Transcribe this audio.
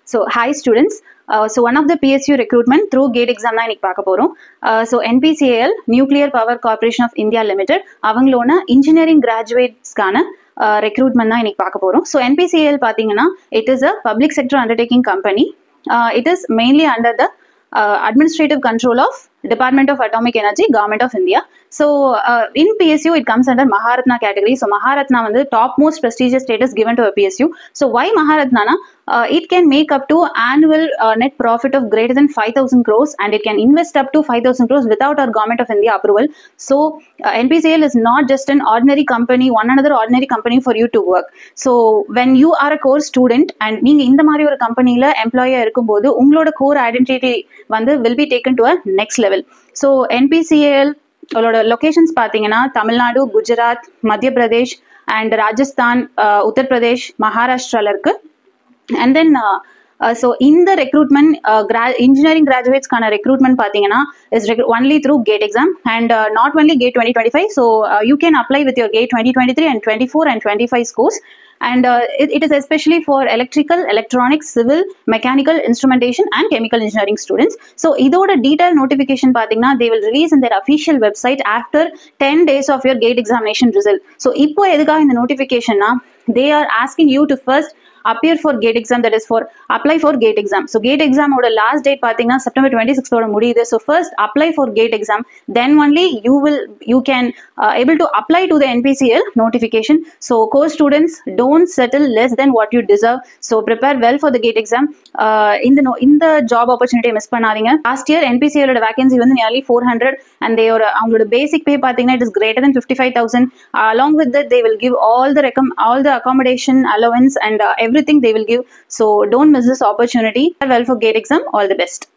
So hi students so one of the PSU recruitment through GATE exam தான் இன்னைக்கு பார்க்க போகிறோம் so NPCIL Nuclear Power Corporation of India Limited அவங்களோட engineering கிராஜுவேட்ஸ்க்கான recruitment தான் இன்னைக்கு பார்க்க போகிறோம் ஸோ என்பிசிஏஎல் பார்த்தீங்கன்னா it is a public sector undertaking company it is mainly under the administrative control of Department of Atomic Energy, Government of India. So uh, in PSU, it comes under Maharatna category. So Maharatna is the topmost prestigious status given to a PSU. So why Maharatna? Na? Uh, it can make up to annual uh, net profit of greater than 5,000 crores and it can invest up to 5,000 crores without our Government of India approval. So uh, NPCL is not just an ordinary company, one another ordinary company for you to work. So when you are a core student and நீங்க இந்த மாதிரி ஒரு கம்பெனியில் எம்ப்ளாயாக இருக்கும்போது உங்களோட core identity வந்து will be taken to a next level so NPCIL அவளோட லொக்கேஷன்ஸ் பார்த்தீங்கன்னா தமிழ்நாடு குஜராத் மத்திய பிரதேஷ் அண்ட் ராஜஸ்தான் உத்தரப்பிரதேஷ் மகாராஷ்டிராவில் இருக்கு அண்ட் தென் ஸோ இந்த ரெக்ரூட்மெண்ட் கிரா இன்ஜினியரிங் கிராஜுவேட்ஸ்க்கான ரெக்ரூட்மெண்ட் பார்த்தீங்கன்னா is only through GATE exam and not only gate twenty twenty five so you can apply with your gate twenty twenty three and twenty four and twenty five scores and uh, it, it is especially for electrical electronics civil mechanical instrumentation and chemical engineering students so இதோட detailed notification பார்த்தீங்கன்னா they will release in their official website after 10 days of your gate examination result so இப்போ எதுக்காக இந்த notificationனா they are asking you to first appear for gate exam that is for apply for gate exam so gate exam ஓட last date பார்த்தீங்கன்னா September twenty சிக்ஸோட முடியுது so first apply for gate exam then only you will you can uh, able to apply to the NPCL notification so core students don't settle less than what you deserve so prepare well for the gate exam uh, இந்த no, இந்த job opportunity miss பண்ணாதீங்க last year NPCIL ஓட vacancy வந்து nearly four hundred and தேயோட அவங்களோட basic pay பார்த்தீங்கன்னா it is greater than fifty five thousand along with that they will give all the ரெக்கம் all the accommodation allowance and everything they will give so don't miss this opportunity well for GATE exam all the best